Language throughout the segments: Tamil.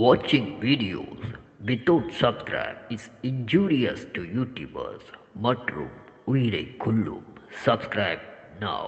Watching videos without subscribe is injurious to YouTubers மற்றும் உயிரை கொல்லும் subscribe now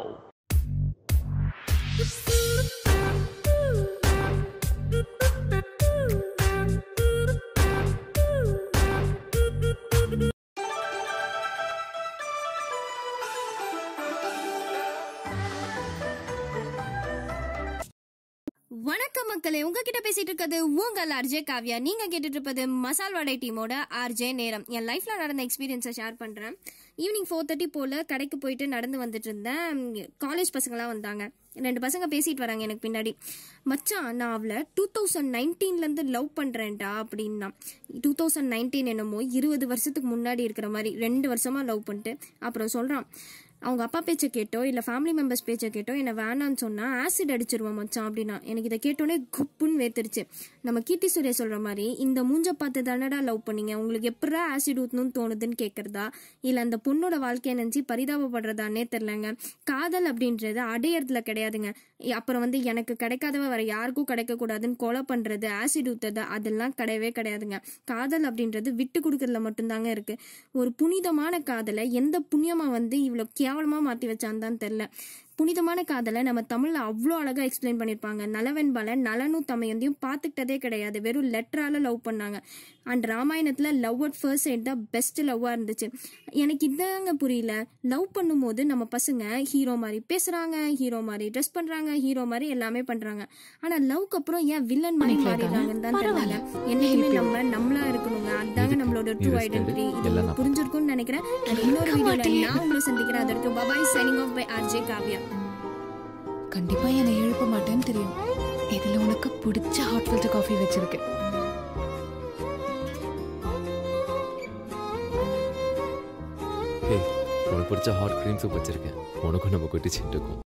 வணக்கம் மக்களே உங்ககிட்ட பேசிட்டு இருக்கிறது உங்கள் ஆர்ஜே காவ்யா நீங்க கேட்டுட்டு இருப்பது மசால் வடை டீமோட ஆர்ஜே நேரம் என் லைஃப்ல நடந்த எக்ஸ்பீரியன்ஸை ஷேர் பண்றேன் ஈவினிங் ஃபோர் தேர்ட்டி போல கடைக்கு போயிட்டு நடந்து வந்துட்டு இருந்தேன் காலேஜ் பசங்களாம் வந்தாங்க ரெண்டு பசங்க பேசிட்டு வராங்க எனக்கு பின்னாடி மச்சான் நான் அவளை டூ தௌசண்ட் நைன்டீன்லேருந்து லவ் பண்ணுறேன்டா அப்படின்னா டூ தௌசண்ட் நைன்டீன் என்னமோ இருபது வருஷத்துக்கு முன்னாடி இருக்கிற மாதிரி ரெண்டு வருஷமா லவ் பண்ணிட்டு அப்புறம் சொல்கிறான் அவங்க அப்பா பேச்சை கேட்டோ இல்லை ஃபேமிலி மெம்பர்ஸ் பேச்சை கேட்டோ என்னை வேணான்னு சொன்னால் ஆசிட் அடிச்சிருவான் மச்சான் அப்படின்னா எனக்கு இதை கேட்டோன்னே குப்புன்னு வேத்துருச்சு நம்ம கீர்த்தி சூர்யா சொல்கிற மாதிரி இந்த மூஞ்ச பார்த்து தானடா லவ் பண்ணீங்க உங்களுக்கு எப்படா ஆசிட் ஊற்றணும்னு தோணுதுன்னு கேட்குறதா இல்லை அந்த பொண்ணோட வாழ்க்கையை நினச்சி பரிதாபப்படுறதானே தெரிலங்க காதல் அப்படின்றது அடையறதுல கிடையாதுங்க அப்புறம் வந்து எனக்கு கிடைக்காதவ வேற யாருக்கும் கிடைக்கக்கூடாதுன்னு கொலை பண்ணுறது ஆசிட் ஊற்றுறது அதெல்லாம் கிடையவே கிடையாதுங்க காதல் அப்படின்றது விட்டு கொடுக்கறதுல மட்டும்தாங்க இருக்கு ஒரு புனிதமான காதலை எந்த புண்ணியமா வந்து இவ்வளோ கேவலமா மாத்தி வச்சான்னு தான் தெரில புனிதமான காதலை நம்ம தமிழ்ல அவ்வளோ அழகா எக்ஸ்பிளைன் பண்ணியிருப்பாங்க நலவெண்பால நலனும் தமையந்தையும் பார்த்துக்கிட்டதே கிடையாது வெறும் லெட்டரால லவ் பண்ணாங்க அண்ட் ராமாயணத்துல லவ் அட் ஃபர்ஸ்ட் சைட் தான் பெஸ்ட் லவ்வா இருந்துச்சு எனக்கு இதாங்க புரியல லவ் பண்ணும்போது நம்ம பசங்க ஹீரோ மாதிரி பேசுறாங்க ஹீரோ மாதிரி ட்ரெஸ் பண்றாங்க ஹீரோ மாதிரி எல்லாமே பண்றாங்க ஆனா லவ்க்கு அப்புறம் ஏன் வில்லன் மாதிரி மாறிடுறாங்கன்னு தான் தெரியல என்னைக்குமே நம்ம நம்மளா இருக்கணுங்க அதுதாங்க நம்மளோட ட்ரூ ஐடென்டிட்டி இது புரிஞ்சிருக்கும்னு நினைக்கிறேன் And இன்னொரு வீடியோல நான் உங்களை சந்திக்கிறேன் அதற்கு bye bye signing off by RJ Kavya கண்டிப்பா என்னை எழுப்ப மாட்டேன்னு தெரியும் இதுல உனக்கு பிடிச்ச ஹாட் ஃபில்டர் காஃபி வச்சிருக்கேன் ஹே உனக்கு பிடிச்ச ஹாட் க்ரீம் சூப் வச்சிருக்கேன் உனக்கும் நம்ம குட்டி சிண்டுக்கும்